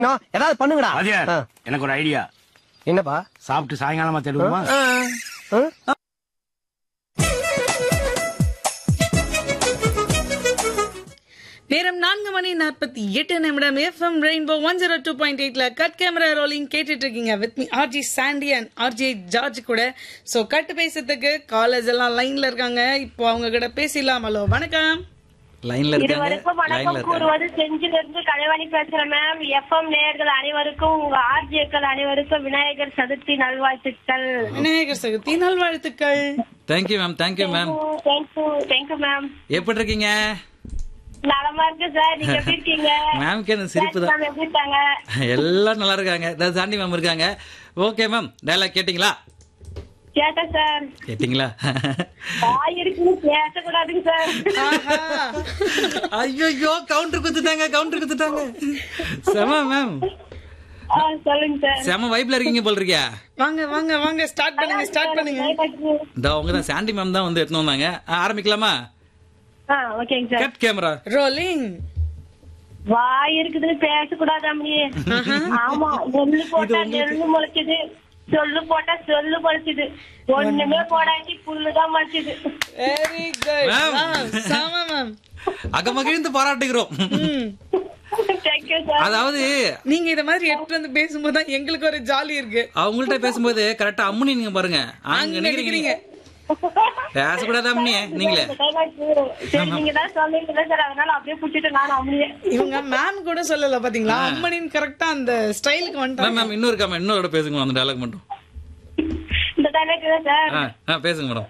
நான் ஏதாவது பண்ணுங்கடா வாத்தியார் ஆ, எனக்கு ஒரு ஐடியா என்னப்பா சாப்பிட்டு சாயங்காலமா தேடுவோமா ஆ? நேரம் நான்கு மணி நாற்பத்தி எட்டு நிமிடம் FM rainbow one zero two point எயிட்ல கட் கேமரா ரோலிங் கேட்டுட்டு இருக்கீங்க with me RJ Sandy and RJ George கூட ஸோ கட்டு பேசுறதுக்கு காலேஜ் எல்லாம் லைன்ல இருக்காங்க இப்போ அவங்க கிட்ட பேசிடலாம் ஹலோ வணக்கம் லைன்ல இருக்காங்க இருவருக்கும் லைன்ல வணக்கம் இருக்காங்க கூறுவது செஞ்சிலிருந்து கலைவாணி பேசுறேன் மேம் எஃப்எம் நேயர்கள் அனைவருக்கும் உங்க ஆர்ஜிக்கள் அனைவருக்கும் விநாயகர் சதுர்த்தி நல்வாழ்த்துக்கள் விநாயகர் சதுர்த்தி நல்வாழ்த்துக்கள் thank you ma'am thank you ma'am thank you thank you ma'am எப்படி இருக்கீங்க நலமா இருக்கு சார் நீங்க எப்படி இருக்கீங்க மேம்க்கு என்ன சிரிப்பு தான் மேம் எப்படி இருக்காங்க எல்லாம் நல்லா இருக்காங்க இந்த சாண்டி மேம் இருக்காங்க ஓகே மேம் டயலாக் கேட்டிங்களா கேட்டேன் சார் கேட்டிங்களா வாய் இருக்குன்னு பேசக்கூடாதுங்க சார் ஆஹா. ஐயோ கவுண்டர் குத்துட்டாங்க கவுண்டர் குத்துட்டாங்க செம மேம் ஆ, சொல்லுங்க சார் செம வைப்ல இருக்கீங்க போல் இருக்கியா வாங்க வாங்க வாங்க ஸ்டார்ட் பண்ணுங்க ஸ்டார்ட் பண்ணுங்க இந்த அவங்க தான் சாண்டி மேம் தான் வந்து எடுத்துன்னு வந்தாங்க ஆ, ஆரம்பிக்கலாமா ஆ ஓகேங்க சார் கட் கேமரா ரோலிங் வாய் இருக்குதுன்னு பேசக்கூடாது அம்மி ஆமா நெல்லு போட்டா நெல்லு முளைச்சது சொல்லு போட்டா சொல்லு முளைச்சது ஒண்ணுமே போடாட்டி புல்லுதான் முளைச்சது வெரி குட் Ma'am. சாம மேம் அகமகிழ்ந்து பாராட்டுகிறோம் தேங்க்யூ சார் அதாவது நீங்க இத மாதிரி எடுத்து வந்து பேசும்போது தான் எங்களுக்கு ஒரு ஜாலி இருக்கு அவங்கள்ட்ட பேசும்போது கரெக்டா அம்முனி நீங்க பாருங்க அங்க அங்க நிக்கிறீங்க நிக்கிறீங்க பேசக்கூடாது அம்முனி நீங்களே சரி நீங்க தான் சொன்னீங்கல்ல சார் அதனால அப்படியே புடிச்சிட்டு நான் அம்மியே இவங்க மேம் கூட சொல்லல பாத்தீங்களா அம்மனின் கரெக்டா அந்த ஸ்டைலுக்கு மேம் வந்துட்டாங்க மேம் இன்னொரு காம இன்னொரு பேசுங்க அந்த டயலாக் மட்டும் இந்த டைலாக் தான் சார் ஆ ஆ பேசுங்க மேடம்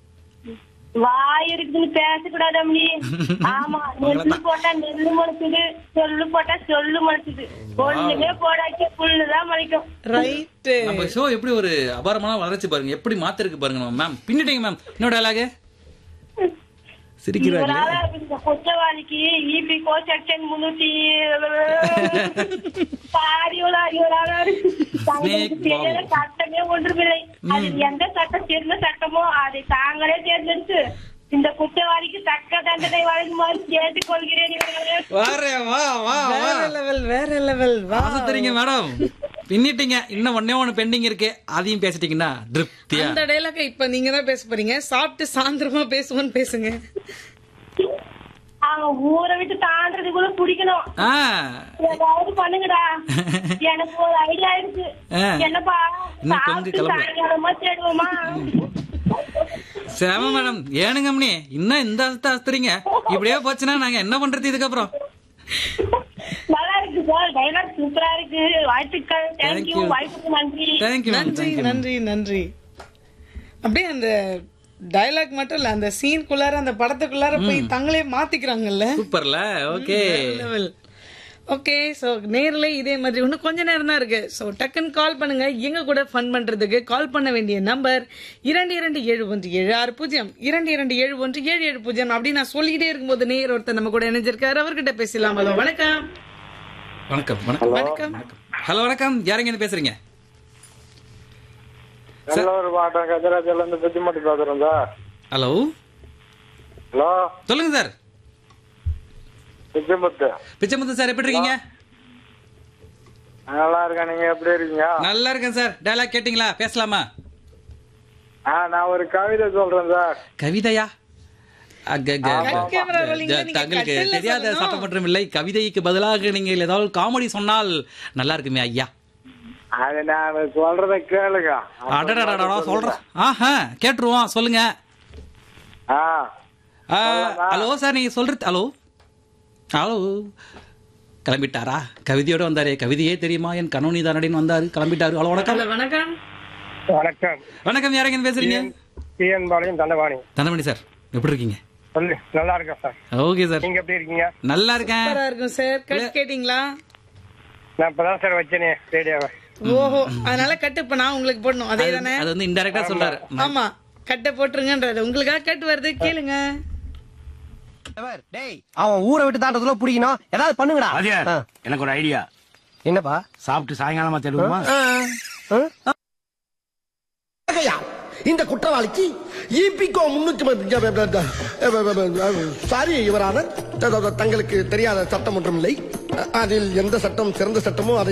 வாய் இருக்குதுன்னு பேசக்கூடாது அம்மி ஆமா நெல்லு போட்டா நெல்லு முளைச்சது சொல்லு போட்டா சொல்லு முளைச்சது ஒண்ணுமே போடாட்டி புல்லுதான் முளைக்கும் ரைட் நம்ம ஷோ எப்படி ஒரு அபாரமான வளர்ச்சி பாருங்க எப்படி மாத்திருக்கு பாருங்க நம்ம மேம் பின்னிட்டீங்க மேம் இன்னொரு டயலாக் சிரிக்கிறாங்க இவரால இந்த குற்றவாளிக்கு இபி கோ செக்ஷன் முன்னூத்தி பாரியோலா இவரால தங்களுக்கு தெரியாத சட்டமே ஒன்றுமில்லை அது எந்த சட்டம் தெரிந்த சட்டமோ அதை தாங்களே தேர்ந்தெடுத்து இந்த குற்றவாளிக்கு தக்க தண்டனை வழங்குமாறு கேட்டுக் கொள்கிறேன் இவர்களே வாரே வா வா வா வேற லெவல் வேற லெவல் வா தெரியுங்க மேடம் பின்னிட்டீங்க இன்னும் ஒன்னே ஒண்ணு பெண்டிங் இருக்கு அதையும் பேசிட்டீங்கன்னா திருப்தியா அந்த டைலாக இப்ப நீங்க தான் பேச போறீங்க சாப்பிட்டு சாயந்தரமா பேசுவோன்னு பேசுங்க அவங்க ஊரை விட்டு தாண்டறதுக்குள்ள பிடிக்கணும் ஆ ஏதாவது பண்ணுங்கடா எனக்கு ஒரு ஐடியா இருக்கு ஆ. என்னப்பா இன்னும் கொஞ்சம் சாப்பிட்டு கிளம்பு. சாயங்காலமா தேடுவோமா சேம மேடம் ஏனுங்க அம்மனி இன்னும் இந்த அஸ்த அஸ்தறீங்க இப்படியே போச்சுன்னா நாங்க என்ன பண்றது இதுக்கப்புறம் நல்லா இருக்கு சார் டைலாக் சூப்பரா இருக்கு வாழ்த்துக்கள் தேங்க்யூ Thank you. வாய்ப்புக்கு நன்றி தேங்க்யூ மேம் நன்றி தேங்க்யூ நன்றி நன்றி அப்படியே அந்த டைலாக் மட்டும் இல்ல அந்த சீனுக்குள்ளார அந்த படத்துக்குள்ளார போய் தங்களே மாத்திக்கிறாங்கல்ல சூப்பர்ல ஓகே லெவல் ஓகே ஸோ நேர்ல இதே மாதிரி இன்னும் கொஞ்ச நேரம் தான் இருக்கு ஸோ டக்குன்னு கால் பண்ணுங்க எங்க கூட ஃபன் பண்றதுக்கு கால் பண்ண வேண்டிய நம்பர் இரண்டு இரண்டு ஏழு ஒன்று ஏழு ஆறு பூஜ்ஜியம் இரண்டு இரண்டு ஏழு ஒன்று ஏழு ஏழு பூஜ்ஜியம் அப்படி நான் சொல்லிக்கிட்டே இருக்கும்போது நேர் ஒருத்தர் நம்ம கூட இணைஞ்சிருக்காரு அவர்கிட்ட பேசலாம் ஹலோ வணக்கம் வணக்கம் வணக்கம் வணக்கம் ஹலோ வணக்கம் யாருங்க இருந்து பேசுறீங்க நல்லூர் மாவட்டம் கஜராஜில இருந்து புத்திமட்டி பேசுறேன் சார் ஹலோ ஹலோ சொல்லுங்க சார் புத்திமுத்து பிச்சைமுத்து சார் எப்படி இருக்கீங்க நல்லா இருக்கேன் நீங்க எப்படி இருக்கீங்க நல்லா இருக்கேன் சார் டயலாக் கேட்டிங்களா பேசலாமா ஆ நான் ஒரு கவிதை சொல்றேன் சார் கவிதையா அக்கக்க. Cut camera rolling ல நீங்க தங்களுக்கு கட்டல்ல தெரியாத சொல்லணும். சட்டமன்றம் இல்லை கவிதைக்கு பதிலாக நீங்கள் ஏதாவது காமெடி சொன்னால் நல்லா இருக்குமே ஐயா அது நான் சொல்றத கேளுங்க அடடடடா சொல்றேன் ஆஹா கேட்டுருவோம் சொல்லுங்க ஆ ஆ, ஹலோ சார் நீங்க சொல்றது ஹலோ ஹலோ கிளம்பிட்டாரா கவிதையோட வந்தாரே கவிதையே தெரியுமா என் கணவனி தானடின்னு வந்தாரு கிளம்பிட்டாரு ஹலோ வணக்கம் ஹலோ வணக்கம் வணக்கம் வணக்கம் யாரங்க இருந்து பேசுறீங்க டிஎன் பாளையம் தண்டவாணி தனமணி சார் எப்படி இருக்கீங்க சொல்லு நல்லா இருக்கேன் சார் ஓகே சார் நீங்க எப்படி இருக்கீங்க நல்லா இருக்கேன் சூப்பரா இருக்கும் சார் கட் கேட்டீங்களா நான் இப்பதான் சார் வச்சேனே ரேடியோவை ஓஹோ அதனால கட்டு இப்ப நான் உங்களுக்கு போடணும் அதே தானே அது வந்து இன்டெரக்டா சொல்றாரு ஆமா கட்டை போட்டுருங்கன்றது உங்களுக்காக கட்டு வருது கேளுங்க டேய் அவன் ஊரை விட்டு தாண்டதுல பிடிக்கணும் ஏதாவது பண்ணுங்கடா வாத்தியார் ஆ, எனக்கு ஒரு ஐடியா என்னப்பா சாப்பிட்டு சாயங்காலமா தேடுவோமா ஆ? இந்த குற்றவாளிக்கு இபிகோ முன்னூத்தி சாரி யுவரான தங்களுக்கு தெரியாத சட்டம் ஒன்றும் இல்லை அதில் எந்த சட்டம் சிறந்த சட்டமோ அதை